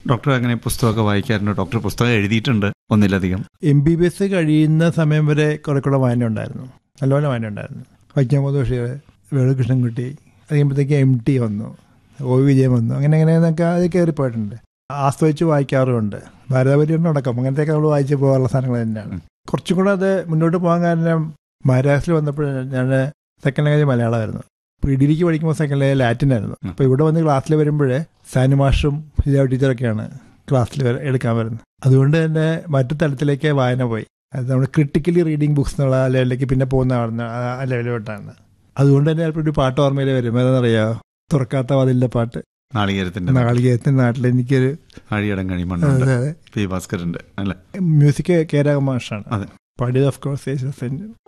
Doctor അങ്ങനെ പുസ്തകമൊക്കെ വായിക്കാറുണ്ട് doctor പുസ്തകം എഴുതിയിട്ടുണ്ട് ഒന്നിലധികം എം ബി ബി എസ് കഴിയുന്ന സമയം വരെ കുറെ കൂടെ വായന ഉണ്ടായിരുന്നു നല്ലപോലെ വായന ഉണ്ടായിരുന്നു വൈക്കം ബഷീർ വേണുകൃഷ്ണൻകുട്ടി അത് കഴിയുമ്പോഴത്തേക്ക് എം ടി വന്നു ഒ വി വിജയൻ വന്നു അങ്ങനെ അങ്ങനെ എന്നൊക്കെ അത് കയറി പോയിട്ടുണ്ട് ആസ്വദിച്ച് വായിക്കാറുമുണ്ട് ഭാരതപര്യടനം അടക്കം അങ്ങനത്തെയൊക്കെ നമ്മൾ വായിച്ച് പോകാനുള്ള സാധനങ്ങൾ തന്നെയാണ് കുറച്ചും കൂടെ അത് മുന്നോട്ട് പോകാൻ കാരണം മഹാരാഷ്ട്രയിൽ വന്നപ്പോൾ ഞാൻ സെക്കൻഡ് ലാംഗ്വേജ് മലയാളമായിരുന്നു ഇപ്പോൾ ഡിഗ്രിക്ക് പഠിക്കുമ്പോൾ സെക്കൻഡ് ലാംഗ്വേജ് ലാറ്റിൻ ആയിരുന്നു അപ്പോൾ ഇവിടെ വന്ന് ക്ലാസ്സിൽ വരുമ്പോൾ സാനു മാഷും ഹിജാബ് ടീച്ചറൊക്കെയാണ് ക്ലാസ്സിൽ എടുക്കാൻ വരുന്നത് അതുകൊണ്ട് തന്നെ മറ്റു തലത്തിലേക്ക് വായന പോയി അത് നമ്മൾ ക്രിട്ടിക്കലി റീഡിങ് ബുക്സ് എന്നുള്ള ആ ലെവലിലേക്ക് പിന്നെ പോകുന്ന ആളുന്ന ആ ലെവലിലോട്ടാണ് അതുകൊണ്ട് തന്നെ ചിലപ്പോൾ ഒരു പാട്ട് ഓർമ്മയിൽ വരും ഏതാണെന്നറിയാമോ തുറക്കാത്ത വാതിലിന്റെ പാട്ട് നാളികേരത്തിന്റെ നാളികേരത്തിന്റെ നാട്ടിൽ എനിക്കൊരു ആഴിയടം കഴിമണ്ണുണ്ട് അതെ, അതെ. പി ഭാസ്കറുണ്ട് അല്ലെ മ്യൂസിക് കേരാഗ മാഷാണ് അതെ. പാടിയത് ഓഫ് കോഴ്സ്